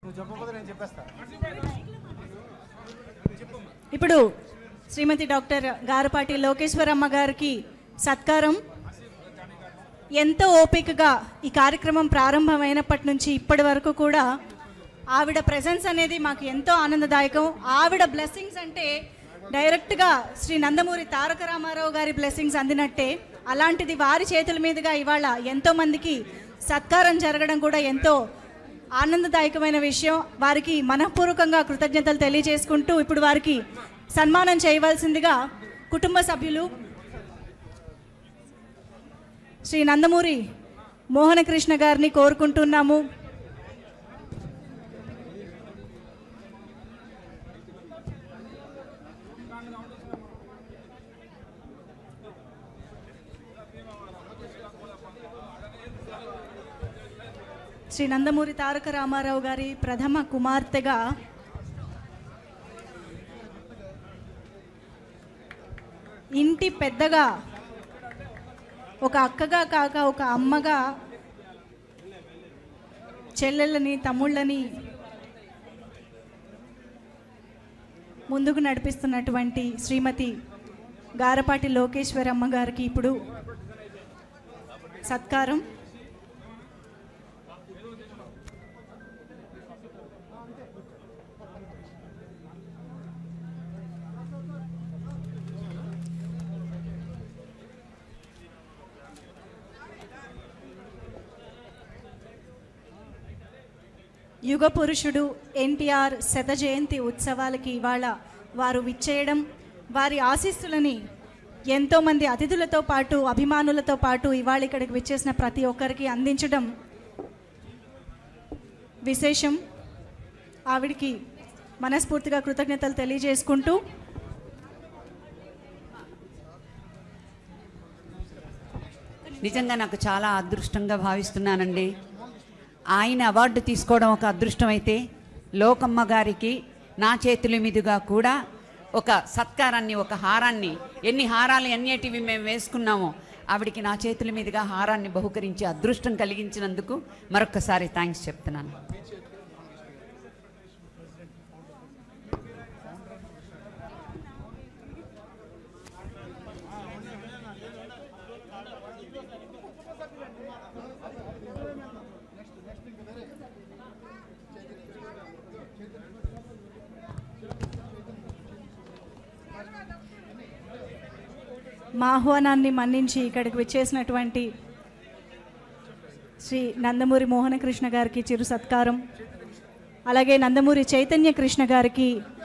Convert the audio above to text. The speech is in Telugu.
నువ్వు చెప్పకపోతే నేను చెప్పేస్తా ఇప్పుడు శ్రీమతి డాక్టర్ గారపాటి లోకేశ్వరమ్మ గారికి సత్కారం ఎంతో ఓపికగా ఈ కార్యక్రమం ప్రారంభమైనప్పటి నుంచి ఇప్పటి వరకు కూడా ఆవిడ ప్రెజెన్స్ అనేది మాకు ఎంతో ఆనందదాయకం ఆవిడ బ్లెస్సింగ్స్ అంటే డైరెక్ట్గా శ్రీ నందమూరి తారక రామారావు గారి బ్లెస్సింగ్స్ అందినట్టే అలాంటిది వారి చేతుల మీదుగా ఇవాళ ఎంతో మందికి సత్కారం జరగడం కూడా ఎంతో ఆనందదాయకమైన విషయం వారికి మనఃపూర్వకంగా కృతజ్ఞతలు తెలియజేసుకుంటూ ఇప్పుడు వారికి సన్మానం చేయవలసిందిగా కుటుంబ సభ్యులు శ్రీ నందమూరి మోహనకృష్ణ గారిని కోరుకుంటున్నాము శ్రీ నందమూరి తారక రామారావు గారి ప్రథమ కుమార్తెగా ఇంటి పెద్దగా ఒక అక్కగా కాక ఒక అమ్మగా చెల్లెళ్ళని తమ్ముళ్ళని ముందుకు నడిపిస్తున్నటువంటి శ్రీమతి గారపాటి లోకేశ్వరమ్మ గారికి ఇప్పుడు సత్కారం యుగ పురుషుడు ఎన్టీఆర్ శత జయంతి ఉత్సవాలకి ఇవాళ వారు విచ్చేయడం వారి ఆశీస్సులని ఎంతోమంది అతిథులతో పాటు అభిమానులతో పాటు ఇవాళ ఇక్కడికి విచ్చేసిన ప్రతి ఒక్కరికి అందించడం విశేషం ఆవిడికి మనస్ఫూర్తిగా కృతజ్ఞతలు తెలియజేసుకుంటూ నిజంగా నాకు చాలా అదృష్టంగా భావిస్తున్నానండి ఆయన అవార్డు తీసుకోవడం ఒక అదృష్టం అయితే లోకమ్మ గారికి నా చేతుల మీదుగా కూడా ఒక సత్కారాన్ని ఒక హారాన్ని ఎన్ని హారాలు ఎన్నిటివి మేము వేసుకున్నామో ఆవిడికి నా చేతుల మీదుగా హారాన్ని బహుకరించి అదృష్టం కలిగించినందుకు మరొకసారి థ్యాంక్స్ చెప్తున్నాను మా ఆహ్వానాన్ని మన్నించి ఇక్కడికి విచ్చేసినటువంటి శ్రీ నందమూరి మోహనకృష్ణ గారికి చిరు సత్కారం అలాగే నందమూరి చైతన్య కృష్ణ గారికి